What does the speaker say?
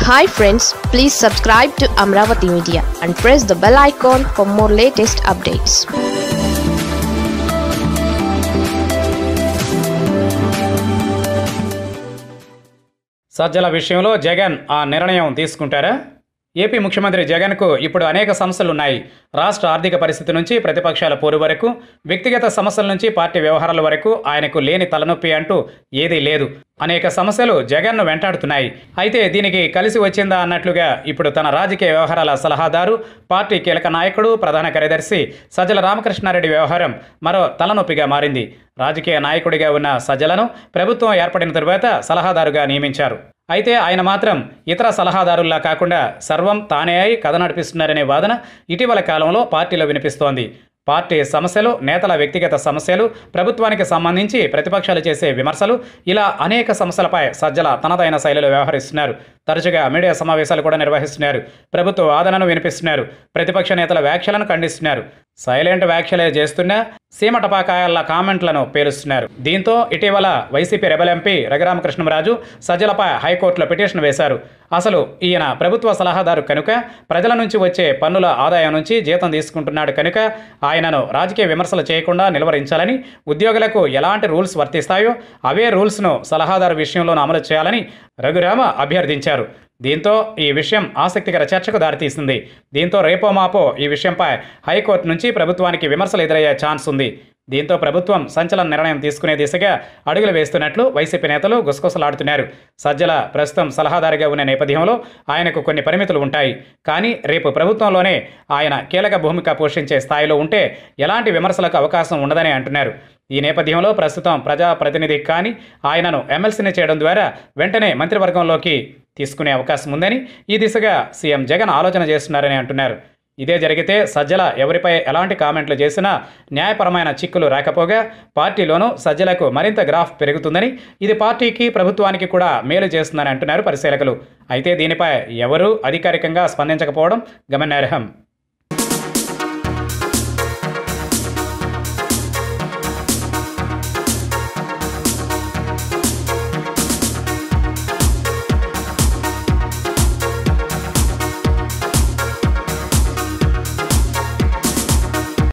hi friends please subscribe to Amaravati media and press the bell icon for more latest updates Sajjala విషయంలో జగన్ ఆ నిర్ణయం తీసుకుంటారా AP ముఖ్యమంత్రి జగన్కు ఇప్పుడు అనేక సమస్యలు ఉన్నాయి రాష్ట్ర ఆర్థిక పరిస్థితి నుంచి ప్రతిపక్షాల పోరు వరకు వ్యక్తిగత సమస్యల నుంచి పార్టీ వ్యవహారాల వరకు ఆయనకు లేని తలనొప్పి అంటూ ఏదీ లేదు అనేక సమస్యలు జగన్ను వెంటాడుతున్నాయి అయితే దీనికి కలిసి వచ్చిందా అన్నట్లుగా ఇప్పుడు తన రాజకీయ వ్యవహారాల సలహాదారు పార్టీ కీలక నాయకుడు ప్రధాన కార్యదర్శి సజ్జల రామకృష్ణారెడ్డి వ్యవహారం మరో తలనొప్పిగా మారింది రాజకీయ నాయకుడిగా ఉన్న సజ్జలను ప్రభుత్వం ఏర్పడిన తరువాత సలహాదారుగా నియమించారు అయితే ఆయన మాత్రం ఇతర సలహాదారుల్లా కాకుండా సర్వం తానే అయి కథ నడిపిస్తున్నారనే వాదన ఇటీవల కాలంలో పార్టీలో వినిపిస్తోంది పార్టీ సమస్యలు నేతల వ్యక్తిగత సమస్యలు ప్రభుత్వానికి సంబంధించి ప్రతిపక్షాలు చేసే విమర్శలు ఇలా అనేక సమస్యలపై సజ్జల తనదైన శైలిలో వ్యవహరిస్తున్నారు తరచుగా మీడియా సమావేశాలు కూడా నిర్వహిస్తున్నారు ప్రభుత్వ వాదనను వినిపిస్తున్నారు ప్రతిపక్ష నేతల వ్యాఖ్యలను ఖండిస్తున్నారు సైలెంట్ వ్యాఖ్యలే చేస్తున్నా సీమటపాకాయల కామెంట్లను పేలుస్తున్నారు దీంతో ఇటీవల వైసీపీ రెబల్ ఎంపీ రఘురామకృష్ణరాజు సజ్జలపై హైకోర్టులో పిటిషన్ వేశారు అసలు ఈయన ప్రభుత్వ సలహాదారు కనుక ప్రజల నుంచి వచ్చే పన్నుల ఆదాయం నుంచి జీతం తీసుకుంటున్నాడు కనుక ఆయనను రాజకీయ విమర్శలు చేయకుండా నిలువరించాలని ఉద్యోగులకు ఎలాంటి రూల్స్ వర్తిస్తాయో అవే రూల్స్ను సలహాదారు విషయంలోనూ అమలు చేయాలని రఘురామ అభ్యర్థించారు దీంతో ఈ విషయం ఆసక్తికర చర్చకు దారితీసింది దీంతో రేపో మాపో ఈ విషయంపై హైకోర్టు నుంచి ప్రభుత్వానికి విమర్శలు ఎదురయ్యే ఛాన్స్ ఉంది దీంతో ప్రభుత్వం సంచలన నిర్ణయం తీసుకునే దిశగా అడుగులు వేస్తున్నట్లు వైసీపీ నేతలు గుసగుసలాడుతున్నారు సజ్జల ప్రస్తుతం సలహాదారుగా ఉన్న నేపథ్యంలో ఆయనకు కొన్ని పరిమితులు ఉంటాయి కానీ రేపు ప్రభుత్వంలోనే ఆయన కీలక భూమిక పోషించే స్థాయిలో ఉంటే ఎలాంటి విమర్శలకు అవకాశం ఉండదని అంటున్నారు ఈ నేపథ్యంలో ప్రస్తుతం ప్రజాప్రతినిధి కానీ ఆయనను ఎమ్మెల్సీని చేయడం ద్వారా వెంటనే మంత్రివర్గంలోకి తీసుకునే అవకాశం ఉందని ఈ దిశగా సీఎం జగన్ ఆలోచన చేస్తున్నారని అంటున్నారు ఇదే జరిగితే సజ్జల ఎవరిపై ఎలాంటి కామెంట్లు చేసినా న్యాయపరమైన చిక్కులు రాకపోగా పార్టీలోనూ సజ్జలకు మరింత గ్రాఫ్ పెరుగుతుందని ఇది పార్టీకి ప్రభుత్వానికి కూడా మేలు చేస్తుందని అంటున్నారు పరిశీలకులు అయితే దీనిపై ఎవరూ అధికారికంగా స్పందించకపోవడం గమనార్హం